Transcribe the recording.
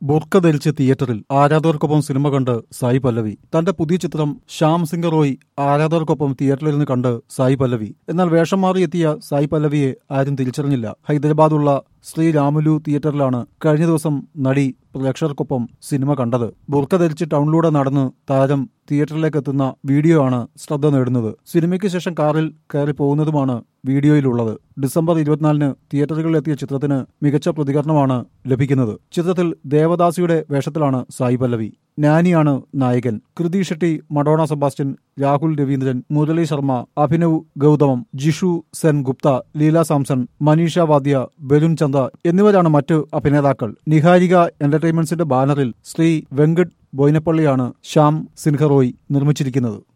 ബുർക്ക ധരിച്ച് തിയേറ്ററിൽ ആരാധകർക്കൊപ്പം സിനിമ കണ്ട് സായി പല്ലവി തന്റെ പുതിയ ചിത്രം ശ്യാം സിംഗ് റോയ് ആരാധകർക്കൊപ്പം തിയേറ്ററിലിരുന്ന് കണ്ട് സായി പല്ലവി എന്നാൽ വേഷം മാറിയെത്തിയ സായി പല്ലവിയെ ആരും തിരിച്ചറിഞ്ഞില്ല ഹൈദരാബാദുള്ള ശ്രീ രാമുലു തിയേറ്ററിലാണ് കഴിഞ്ഞ ദിവസം നടി പ്രേക്ഷകർക്കൊപ്പം സിനിമ കണ്ടത് ബുർക്ക ധരിച്ച് ടൗണിലൂടെ നടന്ന് താരം തിയേറ്ററിലേക്ക് എത്തുന്ന വീഡിയോ ആണ് ശ്രദ്ധ നേടുന്നത് സിനിമയ്ക്ക് ശേഷം കാറിൽ കയറി പോകുന്നതുമാണ് വീഡിയോയിലുള്ളത് ഡിസംബർ ഇരുപത്തിനാലിന് തിയേറ്ററുകളിൽ എത്തിയ ചിത്രത്തിന് മികച്ച പ്രതികരണമാണ് ലഭിക്കുന്നത് ചിത്രത്തിൽ ദേവദാസിയുടെ വേഷത്തിലാണ് സായി പല്ലവി നാനിയാണ് നായകൻ കൃതി ഷെട്ടി മഡോണ സെബാസ്റ്റ്യൻ രാഹുൽ രവീന്ദ്രൻ മുരളി ശർമ്മ അഭിനവ് ഗൗതമം ജിഷു സെൻ ഗുപ്ത ലീല സാംസൺ മനീഷ വാദ്യ ബലുൻ ചന്ദ എന്നിവരാണ് മറ്റ് അഭിനേതാക്കൾ നിഹാരിക എന്റർടൈൻമെന്റ്സിന്റെ ബാനറിൽ ശ്രീ വെങ്കട് ബോയിനപ്പള്ളിയാണ് ശ്യാം സിൻഹറോയ് നിർമ്മിച്ചിരിക്കുന്നത്